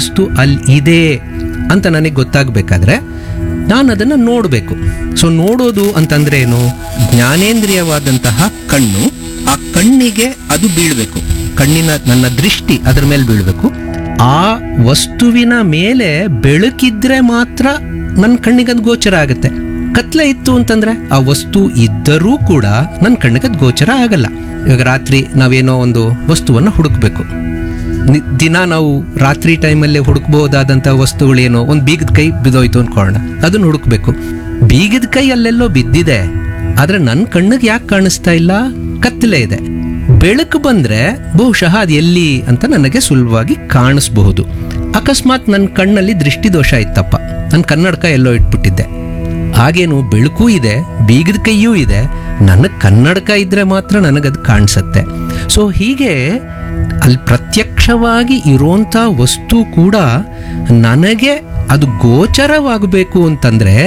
ವಸ್ತು ಅಲ್ಲಿ ಇದೆ ಅಂತ ನನಗೆ ಗೊತ್ತಾಗಬೇಕಾದ್ರೆ ನಾನು ಅದನ್ನು ನೋಡಬೇಕು ಸೊ ನೋಡೋದು ಅಂತಂದ್ರೆ ಏನು ಜ್ಞಾನೇಂದ್ರಿಯವಾದಂತಹ ಕಣ್ಣು ಆ ಕಣ್ಣಿಗೆ ಅದು ಬೀಳಬೇಕು ಕಣ್ಣಿನ ನನ್ನ ದೃಷ್ಟಿ ಅದರ ಮೇಲೆ ಬೀಳಬೇಕು ಆ ವಸ್ತುವಿನ ಮೇಲೆ ಬೆಳಕಿದ್ರೆ ಮಾತ್ರ ನನ್ನ ಕಣ್ಣಿಗೆ ಅದು ಗೋಚರ ಆಗುತ್ತೆ ಕತ್ಲೆ ಇತ್ತು ಅಂತಂದ್ರೆ ಆ ವಸ್ತು ಇದ್ದರೂ ಕೂಡ ನನ್ನ ಕಣ್ಣಿಗೆ ಅದು ಗೋಚರ ಆಗಲ್ಲ ಇವಾಗ ರಾತ್ರಿ ನಾವೇನೋ ಒಂದು ವಸ್ತುವನ್ನು ಹುಡುಕ್ಬೇಕು ನಿ- ದಿನ ನಾವು ರಾತ್ರಿ ಟೈಮಲ್ಲಿ ಹುಡುಕ್ಬಹುದಾದಂಥ ವಸ್ತುಗಳೇನೋ ಒಂದು ಬೀಗದ ಕೈ ಬಿದ್ದೋಯ್ತು ಅನ್ಕೊಳ್ಳೋಣ ಅದನ್ನ ಹುಡುಕ್ಬೇಕು ಬೀಗದ ಕೈ ಅಲ್ಲೆಲ್ಲೋ ಬಿದ್ದಿದೆ ಆದ್ರೆ ನನ್ನ ಕಣ್ಣಿಗೆ ಯಾಕೆ ಕಾಣಿಸ್ತಾ ಇಲ್ಲ ಕತ್ತಲೆ ಇದೆ ಬೆಳಕು ಬಂದ್ರೆ ಬಹುಶಃ ಅದು ಎಲ್ಲಿ ಅಂತ ನನಗೆ ಸುಲಭವಾಗಿ ಕಾಣಿಸ್ಬಹುದು ಅಕಸ್ಮಾತ್ ನನ್ನ ಕಣ್ಣಲ್ಲಿ ದೃಷ್ಟಿ ದೋಷ ಇತ್ತಪ್ಪ ನನ್ನ ಕನ್ನಡಕ ಎಲ್ಲೋ ಇಟ್ಬಿಟ್ಟಿದ್ದೆ ಹಾಗೇನು ಬೆಳಕು ಇದೆ ಬೀಗದ ಕೈಯೂ ಇದೆ ನನಗೆ ಕನ್ನಡಕ ಇದ್ರೆ ಮಾತ್ರ ನನಗದು ಕಾಣಿಸುತ್ತೆ ಸೊ ಹೀಗೆ ಅಲ್ಲಿ ಪ್ರತ್ಯಕ್ಷವಾಗಿ ಇರೋಂಥ ವಸ್ತು ಕೂಡ ನನಗೆ ಅದು ಗೋಚರವಾಗಬೇಕು ಅಂತಂದ್ರೆ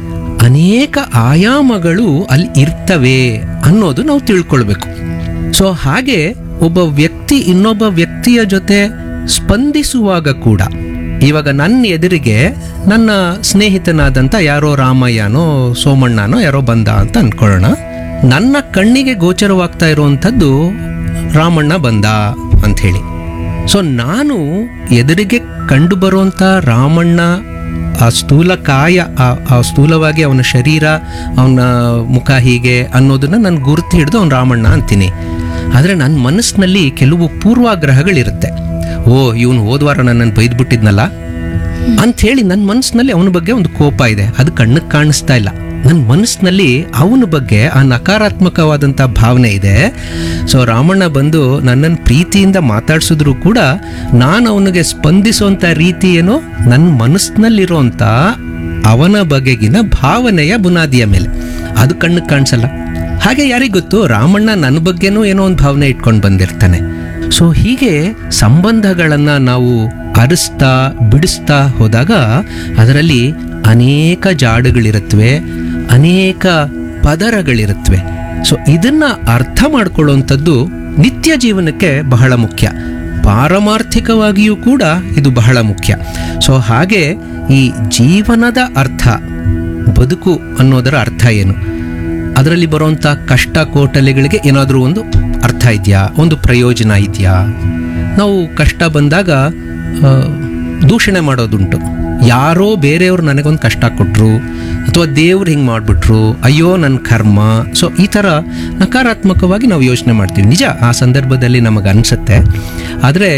ಅನೇಕ ಆಯಾಮಗಳು ಅಲ್ಲಿ ಇರ್ತವೆ ಅನ್ನೋದು ನಾವು ತಿಳ್ಕೊಳ್ಬೇಕು ಸೊ ಹಾಗೆ ಒಬ್ಬ ವ್ಯಕ್ತಿ ಇನ್ನೊಬ್ಬ ವ್ಯಕ್ತಿಯ ಜೊತೆ ಸ್ಪಂದಿಸುವಾಗ ಕೂಡ ಇವಾಗ ನನ್ನ ಎದುರಿಗೆ ನನ್ನ ಸ್ನೇಹಿತನಾದಂಥ ಯಾರೋ ರಾಮಯ್ಯನೋ ಸೋಮಣ್ಣನೋ ಯಾರೋ ಬಂದ ಅಂತ ಅನ್ಕೊಳ್ಳೋಣ ನನ್ನ ಕಣ್ಣಿಗೆ ಗೋಚರವಾಗ್ತಾ ಇರುವಂಥದ್ದು ರಾಮಣ್ಣ ಬಂದ ಅಂತ ಹೇಳಿ ಸೊ ನಾನು ಎದುರಿಗೆ ಕಂಡು ಬರುವಂಥ ರಾಮಣ್ಣ ಆ ಸ್ಥೂಲ ಕಾಯ ಆ- ಆ ಸ್ಥೂಲವಾಗಿ ಅವನ ಶರೀರ ಅವನ ಮುಖ ಹೀಗೆ ಅನ್ನೋದನ್ನ ನಾನು ಗುರುತು ಹಿಡಿದು ಅವನ ರಾಮಣ್ಣ ಅಂತೀನಿ ಆದರೆ ನನ್ನ ಮನಸ್ಸಿನಲ್ಲಿ ಕೆಲವು ಪೂರ್ವಾಗ್ರಹಗಳಿರುತ್ತೆ ಓ ಇವನು ಹೋದ್ವಾರ ನನ್ನನ್ನು ಬೈದ್ಬಿಟ್ಟಿದ್ನಲ್ಲ ಅಂಥೇಳಿ ನನ್ನ ಮನಸ್ಸಿನಲ್ಲಿ ಅವನ ಬಗ್ಗೆ ಒಂದು ಕೋಪ ಇದೆ ಅದು ಕಣ್ಣಿಗೆ ಕಾಣಿಸ್ತಾ ಇಲ್ಲ ನನ್ನ ಮನಸ್ಸಿನಲ್ಲಿ ಅವನ ಬಗ್ಗೆ ಆ ನಕಾರಾತ್ಮಕವಾದಂಥ ಭಾವನೆ ಇದೆ ಸೊ ರಾಮಣ್ಣ ಬಂದು ನನ್ನನ್ನು ಪ್ರೀತಿಯಿಂದ ಮಾತಾಡ್ಸಿದ್ರು ಕೂಡ ನಾನು ಅವನಿಗೆ ಸ್ಪಂದಿಸುವಂಥ ರೀತಿ ಏನೋ ನನ್ನ ಮನಸ್ಸಿನಲ್ಲಿರುವಂಥ ಅವನ ಬಗೆಗಿನ ಭಾವನೆಯ ಬುನಾದಿಯ ಮೇಲೆ ಅದು ಕಣ್ಣಿಗೆ ಕಾಣಿಸಲ್ಲ ಹಾಗೆ ಯಾರಿಗ್ ಗೊತ್ತು ರಾಮಣ್ಣ ನನ್ನ ಬಗ್ಗೆನೂ ಏನೋ ಒಂದು ಭಾವನೆ ಇಟ್ಕೊಂಡು ಬಂದಿರ್ತಾನೆ ಸೊ ಹೀಗೆ ಸಂಬಂಧಗಳನ್ನು ನಾವು ಅರಿಸ್ತಾ ಬಿಡಿಸ್ತಾ ಹೋದಾಗ ಅದರಲ್ಲಿ ಅನೇಕ ಜಾಡುಗಳಿರುತ್ತವೆ ಅನೇಕ ಪದರಗಳಿರುತ್ತವೆ ಸೊ ಇದನ್ನ ಅರ್ಥ ಮಾಡ್ಕೊಳ್ಳುವಂಥದ್ದು ನಿತ್ಯ ಜೀವನಕ್ಕೆ ಬಹಳ ಮುಖ್ಯ ಪಾರಮಾರ್ಥಿಕವಾಗಿಯೂ ಕೂಡ ಇದು ಬಹಳ ಮುಖ್ಯ ಸೊ ಹಾಗೆ ಈ ಜೀವನದ ಅರ್ಥ ಬದುಕು ಅನ್ನೋದರ ಅರ್ಥ ಏನು ಅದರಲ್ಲಿ ಬರುವಂಥ ಕಷ್ಟ ಕೋಟಲೆಗಳಿಗೆ ಏನಾದರೂ ಒಂದು ಅರ್ಥ ಇದೆಯಾ ಒಂದು ಪ್ರಯೋಜನ ಇದೆಯಾ ನಾವು ಕಷ್ಟ ಬಂದಾಗ ಆ, ದೂಷಣೆ ಮಾಡೋದುಂಟು ಯಾರೋ ಬೇರೆಯವ್ರು ನನಗೊಂದು ಕಷ್ಟ ಕೊಟ್ಟರು ಅಥವಾ ದೇವ್ರು ಹಿಂಗೆ ಮಾಡಿಬಿಟ್ರು ಅಯ್ಯೋ ನನ್ನ ಕರ್ಮ ಸೊ ಈ ಥರ ನಕಾರಾತ್ಮಕವಾಗಿ ನಾವು ಯೋಚನೆ ಮಾಡ್ತೀವಿ ನಿಜ ಆ ಸಂದರ್ಭದಲ್ಲಿ ನಮಗೆ ಅನಿಸುತ್ತೆ ಆದರೆ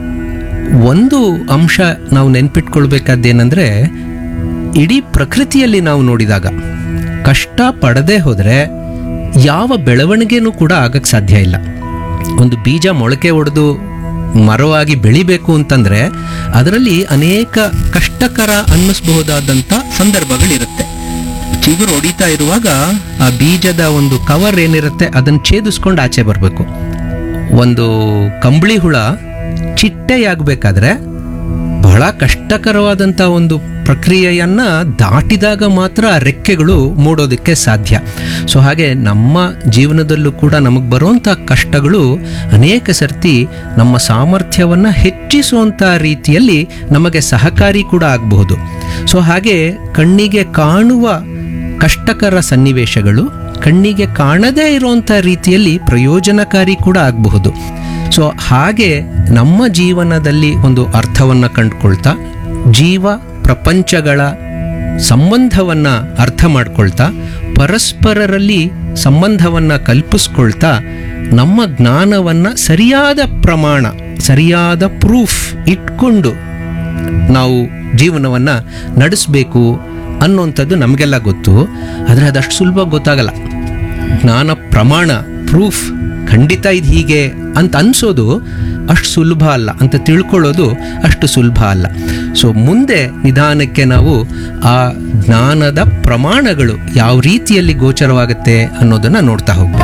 ಒಂದು ಅಂಶ ನಾವು ನೆನ್ಪಿಟ್ಕೊಳ್ಬೇಕಾದ್ದೇನೆಂದರೆ ಇಡೀ ಪ್ರಕೃತಿಯಲ್ಲಿ ನಾವು ನೋಡಿದಾಗ ಕಷ್ಟ ಪಡದೆ ಹೋದರೆ ಯಾವ ಬೆಳವಣಿಗೆನೂ ಕೂಡ ಆಗಕ್ಕೆ ಸಾಧ್ಯ ಇಲ್ಲ ಒಂದು ಬೀಜ ಮೊಳಕೆ ಒಡೆದು ಮರವಾಗಿ ಬೆಳಿಬೇಕು ಅಂತಂದ್ರೆ ಅದರಲ್ಲಿ ಅನೇಕ ಕಷ್ಟಕರ ಅನ್ನಿಸಬಹುದಾದಂಥ ಸಂದರ್ಭಗಳಿರುತ್ತೆ ಚಿಗುರು ಹೊಡಿತಾ ಇರುವಾಗ ಆ ಬೀಜದ ಒಂದು ಕವರ್ ಏನಿರುತ್ತೆ ಅದನ್ನು ಛೇದಿಸ್ಕೊಂಡು ಆಚೆ ಬರಬೇಕು ಒಂದು ಕಂಬಳಿ ಹುಳ ಚಿಟ್ಟೆಯಾಗಬೇಕಾದ್ರೆ ಬಹಳ ಕಷ್ಟಕರವಾದಂಥ ಒಂದು ಪ್ರಕ್ರಿಯೆಯನ್ನ ದಾಟಿದಾಗ ಮಾತ್ರ ಆ ರೆಕ್ಕೆಗಳು ಮೂಡೋದಕ್ಕೆ ಸಾಧ್ಯ ಸೊ ಹಾಗೆ ನಮ್ಮ ಜೀವನದಲ್ಲೂ ಕೂಡ ನಮಗೆ ಬರುವಂಥ ಕಷ್ಟಗಳು ಅನೇಕ ಸರ್ತಿ ನಮ್ಮ ಸಾಮರ್ಥ್ಯವನ್ನು ಹೆಚ್ಚಿಸುವಂಥ ರೀತಿಯಲ್ಲಿ ನಮಗೆ ಸಹಕಾರಿ ಕೂಡ ಆಗಬಹುದು ಸೊ ಹಾಗೆ ಕಣ್ಣಿಗೆ ಕಾಣುವ ಕಷ್ಟಕರ ಸನ್ನಿವೇಶಗಳು ಕಣ್ಣಿಗೆ ಕಾಣದೇ ಇರುವಂಥ ರೀತಿಯಲ್ಲಿ ಪ್ರಯೋಜನಕಾರಿ ಕೂಡ ಆಗಬಹುದು ಸೊ ಹಾಗೆ ನಮ್ಮ ಜೀವನದಲ್ಲಿ ಒಂದು ಅರ್ಥವನ್ನು ಕಂಡುಕೊಳ್ತಾ ಜೀವ ಪ್ರಪಂಚಗಳ ಸಂಬಂಧವನ್ನು ಅರ್ಥ ಮಾಡ್ಕೊಳ್ತಾ ಪರಸ್ಪರರಲ್ಲಿ ಸಂಬಂಧವನ್ನು ಕಲ್ಪಿಸ್ಕೊಳ್ತಾ ನಮ್ಮ ಜ್ಞಾನವನ್ನು ಸರಿಯಾದ ಪ್ರಮಾಣ ಸರಿಯಾದ ಪ್ರೂಫ್ ಇಟ್ಕೊಂಡು ನಾವು ಜೀವನವನ್ನು ನಡೆಸಬೇಕು ಅನ್ನೋಂಥದ್ದು ನಮಗೆಲ್ಲ ಗೊತ್ತು ಆದರೆ ಅದಷ್ಟು ಸುಲಭ ಗೊತ್ತಾಗಲ್ಲ ಜ್ಞಾನ ಪ್ರಮಾಣ ಪ್ರೂಫ್ ಖಂಡಿತ ಇದು ಹೀಗೆ ಅಂತ ಅನ್ಸೋದು ಅಷ್ಟು ಸುಲಭ ಅಲ್ಲ ಅಂತ ತಿಳ್ಕೊಳ್ಳೋದು ಅಷ್ಟು ಸುಲಭ ಅಲ್ಲ ಸೊ ಮುಂದೆ ನಿಧಾನಕ್ಕೆ ನಾವು ಆ ಜ್ಞಾನದ ಪ್ರಮಾಣಗಳು ಯಾವ ರೀತಿಯಲ್ಲಿ ಗೋಚರವಾಗುತ್ತೆ ಅನ್ನೋದನ್ನು ನೋಡ್ತಾ ಹೋಗ್ಬೋದು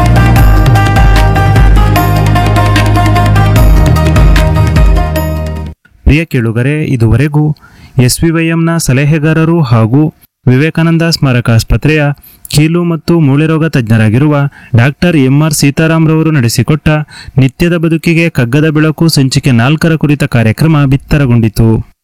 ಪ್ರಿಯ ಕೇಳುಗರೆ ಇದುವರೆಗೂ ಎಸ್ ವಿ ವೈಎಂನ ಸಲಹೆಗಾರರು ಹಾಗೂ ವಿವೇಕಾನಂದ ಸ್ಮಾರಕ ಆಸ್ಪತ್ರೆಯ ಕೀಲು ಮತ್ತು ಮೂಳೆ ರೋಗ ತಜ್ಞರಾಗಿರುವ ಡಾಕ್ಟರ್ ಎಂಆರ್ ಸೀತಾರಾಮ್ರವರು ನಡೆಸಿಕೊಟ್ಟ ನಿತ್ಯದ ಬದುಕಿಗೆ ಕಗ್ಗದ ಬೆಳಕು ಸಂಚಿಕೆ ನಾಲ್ಕರ ಕುರಿತ ಕಾರ್ಯಕ್ರಮ ಬಿತ್ತರಗೊಂಡಿತು